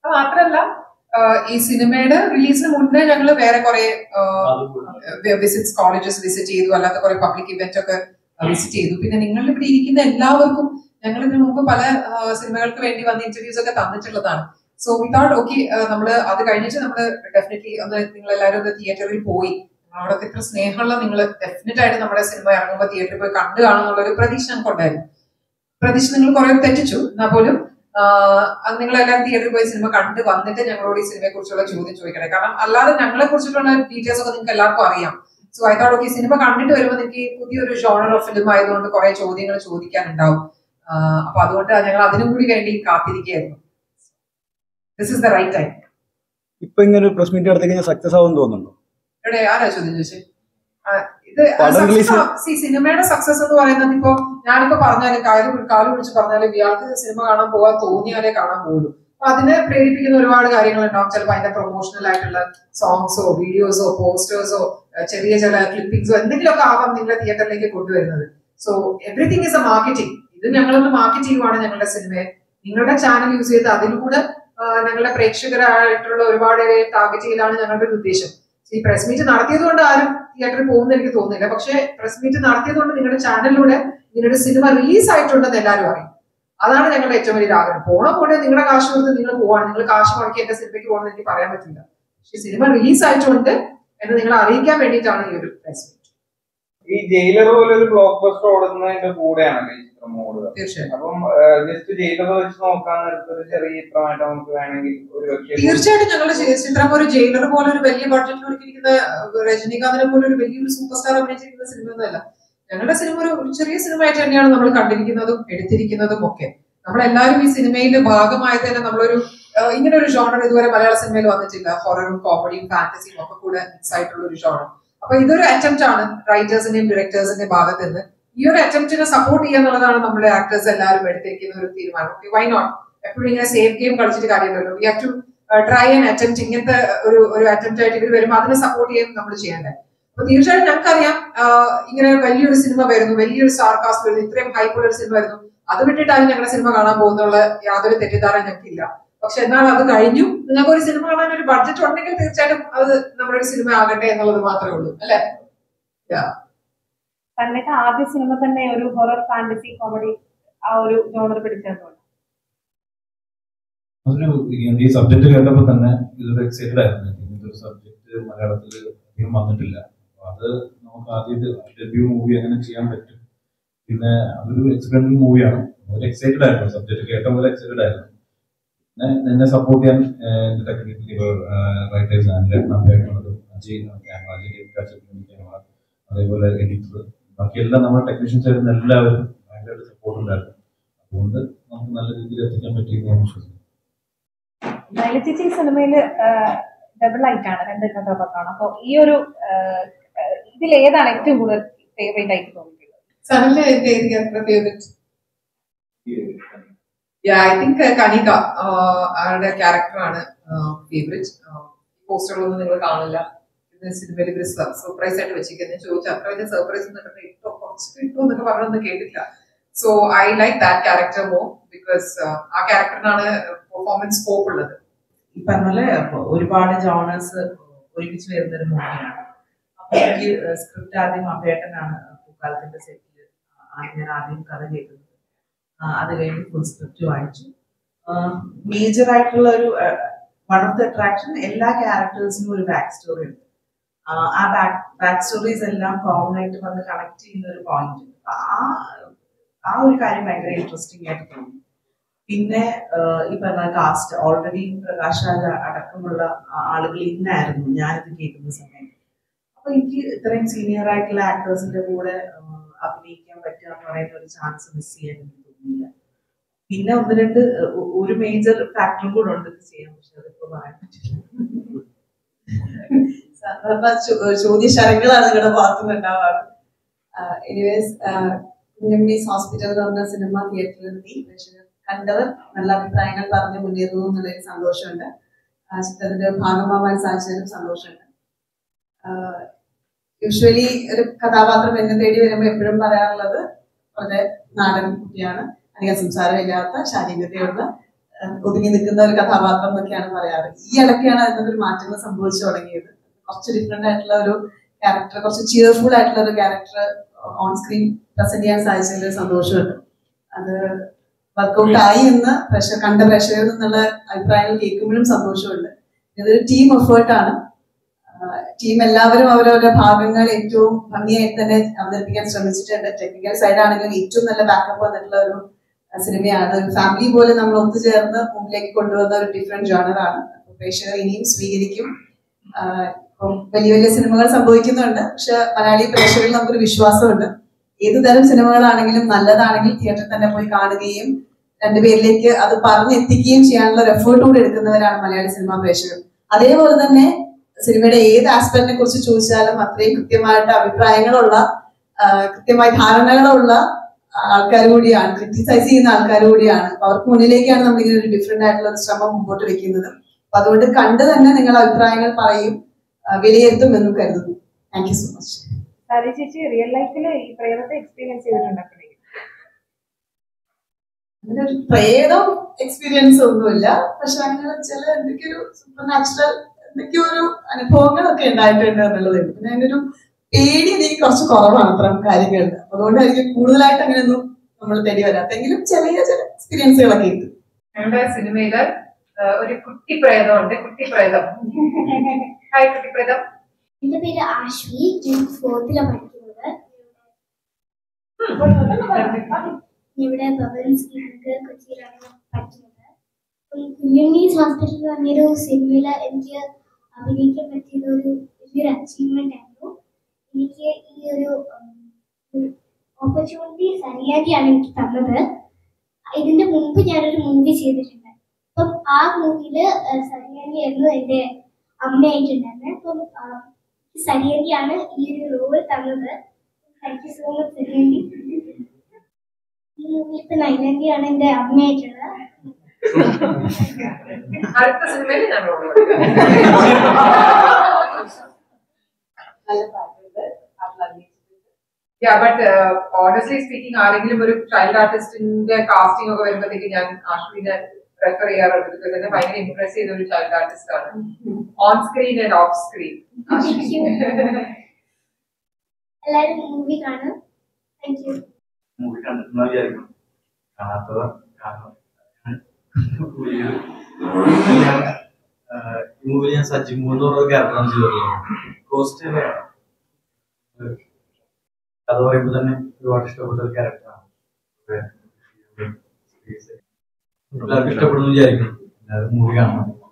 അത് മാത്രല്ല ആഹ് ഈ സിനിമയുടെ റിലീസിന് മുന്നേ ഞങ്ങൾ വേറെ കുറെ വിസിറ്റ്സ് കോളേജസ് വിസിറ്റ് ചെയ്തു അല്ലാത്ത കുറെ പബ്ലിക് ഇവന്റ് ഒക്കെ വിസിറ്റ് ചെയ്തു പിന്നെ നിങ്ങൾ ഇവിടെ ഇരിക്കുന്ന എല്ലാവർക്കും ഞങ്ങൾ ഇതിനു മുമ്പ് പല ആഹ് സിനിമകൾക്ക് വേണ്ടി വന്ന ഇന്റർവ്യൂസ് ഒക്കെ തന്നിട്ടുള്ളതാണ് സോ വി തോട്ട് ഓക്കെ നമ്മൾ അത് കഴിഞ്ഞിട്ട് നമ്മൾ ഡെഫിനറ്റ്ലി ഒന്ന് നിങ്ങൾ എല്ലാവരും ഒന്ന് തിയേറ്ററിൽ പോയി നമ്മളോടൊക്കെ ഇത്ര സ്നേഹമുള്ള നിങ്ങൾ ഡെഫിനറ്റ് ആയിട്ട് നമ്മുടെ സിനിമ ഇറങ്ങുമ്പോൾ തിയേറ്ററിൽ പോയി കണ്ടു കാണുന്നുള്ള ഒരു പ്രതീക്ഷ ഞങ്ങൾക്ക് ഉണ്ടായിരുന്നു പ്രതീക്ഷ നിങ്ങൾ കുറെ തെറ്റിച്ചു എന്നാൽ പോലും നിങ്ങൾ എല്ലാവരും തിയേറ്ററിൽ പോയി സിനിമ കണ്ട് വന്നിട്ട് ഞങ്ങളോട് ഈ സിനിമയെ കുറിച്ചുള്ള ചോദ്യം ചോദിക്കണേ കാരണം അല്ലാതെ ഞങ്ങളെ കുറിച്ചിട്ടുള്ള ഡീറ്റെയിൽസ് ഒക്കെ നിങ്ങൾക്ക് എല്ലാവർക്കും അറിയാം so I thought okay cinema കണ്ടിട്ട് വരുമ്പോൾ നിങ്ങൾക്ക് ഈ പുതിയൊരു ജോണർ ഓഫ് ഫിലിം ആയതുകൊണ്ട് കുറെ ചോദ്യങ്ങൾ ചോദിക്കാനുണ്ടാവും ആഹ് അപ്പൊ അതുകൊണ്ട് ഞങ്ങൾ അതിനും കൂടി വേണ്ടി കാത്തിരിക്കുകയായിരുന്നു this is the right time ഇപ്പൊ ഇങ്ങനെ ഒരു പ്രസ് മീറ്റ് നടത്തി കഴിഞ്ഞാൽ സക്സസ് ആവും തോന്നുന്നുണ്ടോ ഇവിടെ ആരാ ചോദ്യം ചോദിച്ചേ ആ, ഇത് പടം release- സി സിനിമയുടെ സക്സസ് എന്ന് പറയുന്നത് ഇപ്പോ ഞാനിപ്പോ പറഞ്ഞാലും കാല് കാല് പിടിച്ച് പറഞ്ഞാലും ഇയാൾക്ക് സിനിമ കാണാൻ പോകാൻ തോന്നിയാലേ കാണാൻ പോകുള്ളൂ അപ്പൊ അതിനെ പ്രേരിപ്പിക്കുന്ന ഒരുപാട് കാര്യങ്ങൾ ഉണ്ടാവും ചിലപ്പോൾ അതിന്റെ പ്രൊമോഷണൽ ആയിട്ടുള്ള സോങ്സോ വീഡിയോസോ പോസ്റ്റേഴ്സോ ചെറിയ ചില ക്ലിപ്പിംഗ്സോ എന്തെങ്കിലുമൊക്കെ ആവാം നിങ്ങളെ തിയേറ്ററിലേക്ക് കൊണ്ടുവരുന്നത് so everything is a marketing ഇത് ഞങ്ങളൊന്ന് മാർക്കറ്റ് ചെയ്യുവാണ് ഞങ്ങളുടെ സിനിമയെ നിങ്ങളുടെ ചാനൽ യൂസ് ചെയ്ത് അതിലൂടെ ആ, ഞങ്ങളുടെ പ്രേക്ഷകരായിട്ടുള്ള ഒരുപാട് പേരെ ടാർഗറ്റ് ചെയ്യലാണ് ഞങ്ങളുടെ ഒരു ഉദ്ദേശം ഈ പ്രസ് മീറ്റ് നടത്തിയത് കൊണ്ട് ആരും തിയേറ്ററിൽ പോകുന്ന എനിക്ക് തോന്നുന്നില്ല പക്ഷേ പ്രസ് മീറ്റ് നടത്തിയത് കൊണ്ട് നിങ്ങളുടെ ചാനലിലൂടെ നിങ്ങളുടെ സിനിമ റിലീസ് ആയിട്ടുണ്ടെന്ന് എല്ലാവരും അറിയും അതാണ് ഞങ്ങളുടെ ഏറ്റവും വലിയ ആഗ്രഹം പോണ പോലെ നിങ്ങളുടെ കാശ് കൊടുത്ത് നിങ്ങൾ പോവാണ് നിങ്ങൾ കാശ് മുടക്കി എന്റെ സിനിമയ്ക്ക് പോകണമെന്ന് എനിക്ക് പറയാൻ പറ്റില്ല പക്ഷേ സിനിമ റിലീസ് ആയിട്ടുണ്ട് എന്ന് നിങ്ങളെ അറിയിക്കാൻ വേണ്ടിയിട്ടാണ് ഈ ഒരു പ്രസ് മീറ്റ് ഈ ജയിലർ പോലെ ഒരു ബ്ലോക്ക് ബസ്റ്റർ ഓടുന്നതിന്റെ കൂടെയാണല്ലോ ഈ ചിത്രം ഓടുക തീർച്ചയായും അപ്പം ജസ്റ്റ് ജയിലർ വെച്ച് നോക്കാൻ നേരത്ത് ഒരു ചെറിയ ചിത്രമായിട്ട് നമുക്ക് വേണമെങ്കിൽ ഒരു പക്ഷേ തീർച്ചയായിട്ടും ഞങ്ങളുടെ ചി- ചിത്രം ഒരു ജയിലർ പോലെ ഒരു വലിയ ബഡ്ജറ്റിൽ ഒരുക്കിയിരിക്കുന്ന അഹ് രജനീകാന്തിനെ പോലെ ഒരു വലിയൊരു സൂപ്പർ സ്റ്റാർ അഭിനയിച്ചിരിക്കുന്ന സിനിമയൊന്നുമല്ല ഞങ്ങളുടെ സിനിമ ഒരു ഒരു ചെറിയ സിനിമയായിട്ട് തന്നെയാണ് നമ്മൾ കണ്ടിരിക്കുന്നതും എടുത്തിരിക്കുന്നതും ഒക്കെ നമ്മളെല്ലാവരും ഈ സിനിമയിലെ ഭാഗമായത് തന്നെ നമ്മളൊരു അഹ് ഇങ്ങനെ ഒരു ജോണർ ഇതുവരെ മലയാള സിനിമയിൽ വന്നിട്ടില്ല ഹൊററും കോമഡിയും ഫാന്റസിയും ഒക്കെ കൂടെ മിക്സ് ആയിട്ടുള്ള ഒരു ജോണർ അപ്പൊ ഇതൊരു അറ്റംപ്റ്റ് ആണ് റൈറ്റേഴ്സിന്റെയും ഡയറക്ടേഴ്സിന്റെയും ഭാഗത്ത് നിന്ന് ഈ ഒരു അറ്റംപ്റ്റിനെ സപ്പോർട്ട് ചെയ്യുക എന്നുള്ളതാണ് നമ്മുടെ ആക്ടേഴ്സ് എല്ലാവരും എടുത്തിരിക്കുന്ന ഒരു തീരുമാനം വൈ നോട്ട് എപ്പോഴും ഇങ്ങനെ സേഫ് ഗെയിം കളിച്ചിട്ട് കാര്യമല്ലല്ലോ we have to try and attempt ഇങ്ങനത്തെ ഒരു ഒരു അറ്റംപ്റ്റ് ആയിട്ട് ഇവർ വരുമ്പോൾ അതിനെ സപ്പോർട്ട് ചെയ്യാൻ നമ്മൾ ചെയ്യേണ്ടത് അപ്പൊ തീർച്ചയായിട്ടും ഞങ്ങൾക്കറിയാം ആഹ് ഇങ്ങനെ വലിയൊരു സിനിമ വരുന്നു വലിയൊരു സ്റ്റാർ കാസ്റ്റ് വരുന്നു ഇത്രയും ഹൈപ്പുള്ള ഒരു സിനിമ വരുന്നു അത് വിട്ടിട്ടാണ് ഞങ്ങളുടെ സിനിമ കാണാൻ പോകുന്നുള്ള യാതൊരു തെറ്റിദ്ധാരണ ഞങ്ങൾക്കില്ല പക്ഷെ എന്നാൽ അത് കഴിഞ്ഞു നിങ്ങൾക്ക് ഒരു സിനിമ കാണാൻ ഒരു ബഡ്ജറ്റ് ഉണ്ടെങ്കിൽ തീർച്ചയായിട്ടും അത് നമ്മുടെ ഒരു സിനിമ ആകട്ടെ എന്നുള്ളത് മാത്രമേ ഉള്ളൂ അല്ലെ തന്നിട്ട് ആദ്യ സിനിമ തന്നെ ഒരു ഹൊറർ ഫാന്റസി കോമഡി ആ ഒരു ജോണർ പിടിച്ചതുകൊണ്ട് അതിന് ഈ സബ്ജക്ട് കേട്ടപ്പോൾ തന്നെ ഇതൊരു എക്സൈറ്റഡ് ആയിരുന്നു ഇങ്ങനത്തെ ഒരു സബ്ജക്ട് മലയാളത്തിൽ അധികം വന്നിട്ടില്ല അപ്പൊ അത് നമുക്ക് ആദ്യത്തെ ഡെബ്യൂ മൂവി അങ്ങനെ ചെയ്യാൻ പറ്റും പിന്നെ അതൊരു എക്സ്പെരിമെന്റൽ മൂവിയാണ് ഒരു എക്സൈറ്റഡ് ആയിരുന്നു സബ്ജക്ട് കേട്ട പോലെ എക്സൈറ്റഡ് ആയിരുന്നു പിന്നെ എന്നെ സപ്പോർട്ട് ചെയ്യാൻ ഏഹ്, എന്റെ ടെക്നിക്കലി റൈറ്റേഴ്സ് അഭിനയിക്കുന്നത് അജയ് ക്യാമറ അജയ് ക്യാമറ അതേപോലെ എഡിറ്റർ ബാക്കി എല്ലാം നമ്മുടെ ടെക്നീഷ്യൻസ് ആയിരുന്ന എല്ലാവരും ഭയങ്കരമായിട്ട് സപ്പോർട്ട് ഉണ്ടായിരുന്നു അതുകൊണ്ട് നമുക്ക് നല്ല രീതിയിൽ എത്തിക്കാൻ പറ്റിയെന്ന് ഞാൻ വിശ്വസിക്കുന്നു ലൈല ചേച്ചി സിനിമയില് ഡബിൾ ആയിട്ടാണ് രണ്ട് കഥാപാത്രമാണ് അപ്പൊ ഈ ഒരു ഇതിൽ ഏതാണ് ഏറ്റവും കൂടുതൽ ഫേവറേറ്റ് ആയിട്ട് തോന്നിയിട്ടുള്ളത് സനലിന്റെ എന്റെ ഏത് character favourite yeah I think Kanika ah അവരുടെ ക്യാരക്ടറാണ് ഫേവറേറ്റ് പോസ്റ്ററുകളൊന്നും നിങ്ങൾ കാണില്ല ഇത് സിനിമയിൽ ഇവർ സർപ്രൈസ് ആയിട്ട് വെച്ചിരിക്കുന്നത് ചോദിച്ചു അത്ര വലിയ സർപ്രൈസ് ഒന്നും ഇട്ടോ കുറച്ച് കിട്ടോ എന്നൊക്കെ പറഞ്ഞൊന്നും കേട്ടില്ല so I like that character മോ ബിക്കോസ് ആ ക്യാരക്ടറിനാണ് പെർഫോമൻസ് സ്കോപ്പ് ഉള്ളത് ഈ പറഞ്ഞ പോലെ ഒരുപാട് ജോണേഴ്സ് ഒരുമിച്ച് വരുന്ന ഒരു മൂവിയാണ് അപ്പൊ എനിക്ക് സ്ക്രിപ്റ്റ് ആദ്യം അഭേട്ടനാണ് പൂക്കാലത്തിന്റെ സെറ്റിൽ ഞാൻ ആദ്യം കഥ കേൾക്കുന്നത് ആ, അത് കഴിഞ്ഞ് ഫുൾ സ്ക്രിപ്റ്റ് വായിച്ചു മേജർ ആയിട്ടുള്ള ഒരു വൺ ഓഫ് ദ അട്രാക്ഷൻ എല്ലാ ക്യാരക്ടേഴ്സിനും ഒരു ബാക്ക് സ്റ്റോറി ഉണ്ട് ആ, ആ ബാക്ക് ബാക്ക് സ്റ്റോറീസ് എല്ലാം കോമൺ ആയിട്ട് വന്ന് കണക്ട് ചെയ്യുന്ന ഒരു പോയിന്റ് ആ ആ ഒരു കാര്യം ഭയങ്കര ഇൻട്രസ്റ്റിംഗ് ആയിട്ട് തോന്നി പിന്നെ ആഹ് ഈ പറഞ്ഞ കാസ്റ്റ് ഓൾറെഡി പ്രകാശ് രാജ അടക്കമുള്ള ആ- ആളുകൾ ഇന്നായിരുന്നു ഞാനിത് കേൾക്കുന്ന സമയം അപ്പൊ എനിക്ക് ഇത്രയും സീനിയർ ആയിട്ടുള്ള ആക്ടേഴ്സിന്റെ കൂടെ ആഹ് അഭിനയിക്കാൻ പറ്റുക എന്ന് പറയുന്ന ഒരു ചാൻസ് മിസ് ചെയ്യാൻ എനിക്ക് തോന്നുന്നില്ല പിന്നെ ഒന്ന് രണ്ട് ഒ- ഒരു മേജർ ഫാക്ടറും കൂടെ ഉണ്ട് ഇത് ചെയ്യാൻ പക്ഷെ അതിപ്പോ പറയാൻ പറ്റില്ല സാധാരണ ചോ- ചോദ്യശരങ്ങളാണ് നിങ്ങളുടെ ഭാഗത്തുനിന്ന് ഉണ്ടാവാറ് എനിവേസ് കുഞ്ഞമ്മീസ് ഹോസ്പിറ്റൽ എന്ന് പറഞ്ഞ സിനിമ തിയേറ്ററിലെത്തി പ്രേക്ഷകർ കണ്ടവർ നല്ല അഭിപ്രായങ്ങൾ പറഞ്ഞ് മുന്നേറുന്നു എന്നുള്ളൊരു സന്തോഷമുണ്ട് ആ ചിത്രത്തിന്റെ ഒരു ഭാഗമാവാൻ സാധിച്ചതിലും സന്തോഷമുണ്ട് യൂഷ്വലി ഒരു കഥാപാത്രം എന്നെ തേടി വരുമ്പോൾ എപ്പോഴും പറയാറുള്ളത് വളരെ നാടൻ കുട്ടിയാണ് അധികം സംസാരമില്ലാത്ത ശാരീരികതയുള്ള ഏഹ്, ഒതുങ്ങി നിൽക്കുന്ന ഒരു കഥാപാത്രം എന്നൊക്കെയാണ് പറയാറ് ഈ ഇടയ്ക്കാണ് അതിനൊരു മാറ്റങ്ങൾ സംഭവിച്ചു തുടങ്ങിയത് കുറച്ച് ഡിഫറെന്റ് ആയിട്ടുള്ള ഒരു ക്യാരക്ടർ കുറച്ച് ചിയർഫുൾ ആയിട്ടുള്ള ഒരു ക്യാരക്ടർ ഓൺ സ്ക്രീൻ പ്രസന്റ് ചെയ്യാൻ സാധിച്ചതിൽ സന്തോഷമുണ്ട് അത് വർക്കൗട്ട് ആയി എന്ന് പ്രഷർ കണ്ട പ്രഷറിൽ നിന്നുള്ള അഭിപ്രായങ്ങൾ കേൾക്കുമ്പോഴും സന്തോഷമുണ്ട് ഇതൊരു ടീം എഫേർട്ടാണ് ടീം എല്ലാവരും അവരവരുടെ ഭാഗങ്ങൾ ഏറ്റവും ഭംഗിയായിട്ട് തന്നെ അവതരിപ്പിക്കാൻ ശ്രമിച്ചിട്ടുണ്ട് ടെക്നിക്കൽ സൈഡ് ആണെങ്കിലും ഏറ്റവും നല്ല ബാക്കപ്പ് വന്നിട്ടുള്ള ഒരു അഹ് സിനിമയാണ് ഒരു ഫാമിലി പോലെ നമ്മൾ ഒത്തുചേർന്ന് മുമ്പിലേക്ക് കൊണ്ടുവന്ന ഒരു ഡിഫറെന്റ് ജോണറാണ് പ്രേക്ഷകർ ഇനിയും സ്വീകരിക്കും ആഹ് ഇപ്പം വലിയ വലിയ സിനിമകൾ സംഭവിക്കുന്നുണ്ട് പക്ഷെ മലയാളി പ്രേക്ഷകരിൽ നമുക്കൊരു വിശ്വാസമുണ്ട് ഏത് തരം സിനിമകളാണെങ്കിലും നല്ലതാണെങ്കിൽ തിയേറ്ററിൽ തന്നെ പോയി കാണുകയും രണ്ടുപേരിലേക്ക് അത് പറഞ്ഞെത്തിക്കുകയും ചെയ്യാനുള്ള ഒരു എഫേർട്ട് കൂടി എടുക്കുന്നവരാണ് മലയാളി സിനിമാ പ്രേക്ഷകർ അതേപോലെ തന്നെ സിനിമയുടെ ഏത് ആസ്പെക്റ്റിനെ കുറിച്ച് ചോദിച്ചാലും അത്രയും കൃത്യമായിട്ട് അഭിപ്രായങ്ങളുള്ള ആ, കൃത്യമായ ധാരണകളുള്ള ആൾക്കാർ കൂടിയാണ് ക്രിറ്റിസൈസ് ചെയ്യുന്ന ആൾക്കാർ കൂടിയാണ് അപ്പൊ അവർക്ക് മുന്നിലേക്കാണ് നമ്മൾ ഇങ്ങനെ ഒരു ഡിഫറെന്റ് ആയിട്ടുള്ള ഒരു ശ്രമം മുമ്പോട്ട് വെക്കുന്നത് അപ്പൊ അതുകൊണ്ട് കണ്ട് തന്നെ നിങ്ങൾ അഭിപ്രായങ്ങൾ പറയും ആ, വിലയിരുത്തും എന്നും കരുതുന്നു താങ്ക് യു സോ മച്ച് സാരി ചേച്ചി റിയൽ ലൈഫിൽ ഈ പ്രേതത്തെ എക്സ്പീരിയൻസ് ചെയ്തിട്ടുണ്ട് എപ്പോഴെങ്കിലും അങ്ങനെ ഒരു പ്രേതം എക്സ്പീരിയൻസ് ഒന്നുമില്ല പക്ഷെ അങ്ങനെ ചില എന്തൊക്കെയൊരു സൂപ്പർ നാച്ചുറൽ എന്തൊക്കെയോ ഒരു അനുഭവങ്ങളൊക്കെ ഉണ്ടായിട്ടുണ്ട് എന്നുള്ളതേ ഉള്ളൂ പിന്നെ അതിന്റെ ഒരു പേടി എനിക്ക് കുറച്ച് കുറവാണ് അത്തരം കാര്യങ്ങളിൽ അപ്പൊ അതുകൊണ്ടായിരിക്കും കൂടുതലായിട്ട് അങ്ങനെയൊന്നും നമ്മൾ തേടി വരാത്തെങ്കിലും ചെറിയ ചില എക്സ്പീരിയൻസുകളൊക്കെ ഉണ്ട് ഞങ്ങളുടെ സിനിമയില് ആ, ഒരു കുട്ടി പ്രേതമുണ്ട് കുട്ടി പ്രേതം ഹായ് കുട്ടി പ്രേതം എന്റെ പേര് ആശ്വി ഞാൻ ഫോർത്തിലാണ് പഠിക്കുന്നത് ഇവിടെ ബബൻസ് ക്ലിനിക്ക് കൊച്ചിയിലാണ് പഠിക്കുന്നത് അപ്പം കുഞ്ഞുണ്ണീസ് ഹോസ്പിറ്റൽ എന്ന് പറഞ്ഞൊരു സിനിമയിൽ എനിക്ക് അഭിനയിക്കാൻ പറ്റിയത് ഒരു വലിയൊരു അച്ചീവ്മെന്റ് ആയിരുന്നു എനിക്ക് ഈ ഒരു ഓപ്പർച്യൂണിറ്റി സരിയാക്കിയാണ് എനിക്ക് തന്നത് ഇതിന്റെ മുമ്പ് ഞാനൊരു മൂവി ചെയ്തിട്ടുണ്ട് അപ്പം ആ മൂവിയില് സരിയാനി ആയിരുന്നു എൻ്റെ അമ്മയായിട്ടുണ്ടായിരുന്നത് അപ്പം ആ, സരിയന്തിയാണ് ഈ ഒരു റോൾ തന്നത് താങ്ക് യു സോ മച്ച് സരിയന്തി ഈ മൂവിൽ ഇപ്പൊ നൈലന്തിയാണ് എന്റെ അമ്മയായിട്ടുള്ളത് അടുത്ത സിനിമയിൽ ഞാൻ റോൾ നല്ല പാട്ടുണ്ട് പാട്ടിൽ അഭിനയിച്ചിട്ടുണ്ട് യാ ബട്ട് ഓണസ്റ്റ്ലി സ്പീക്കിംഗ് ആരെങ്കിലും ഒരു ചൈൽഡ് ആർട്ടിസ്റ്റിന്റെ കാസ്റ്റിംഗ് ഒക്കെ വരുമ്പോഴത്തേക്ക് ഞാൻ ആശ്വിനെ റെഫർ ചെയ്യാറുണ്ട് ബിക്കോസ് എന്നെ ഭയങ്കര ഇംപ്രസ് ചെയ്ത ഒരു ചൈൽഡ് ആർട്ടിസ്റ്റ് ആണ് on screen and off screen Thank you. എല്ലാവരും മൂവി കാണും താങ്ക് യു മൂവി കണ്ടിട്ടുണ്ടെന്ന് വിചാരിക്കണം കാണാത്തവർ കാണണം ഞാൻ ആഹ്, ഈ മൂവി ഞാൻ സജിമു എന്ന് പറഞ്ഞ ക്യാരക്ടറാണ് ചെയ്തിട്ടുള്ളത് കോസ്റ്റ് കഥ പറയുമ്പോൾ തന്നെ ഒരുപാട് ഇഷ്ടപ്പെട്ട ഒരു ക്യാരക്ടറാണ് എല്ലാവർക്കും ഇഷ്ടപ്പെടുന്നു വിചാരിക്കണം എല്ലാവരും മൂവി കാണണം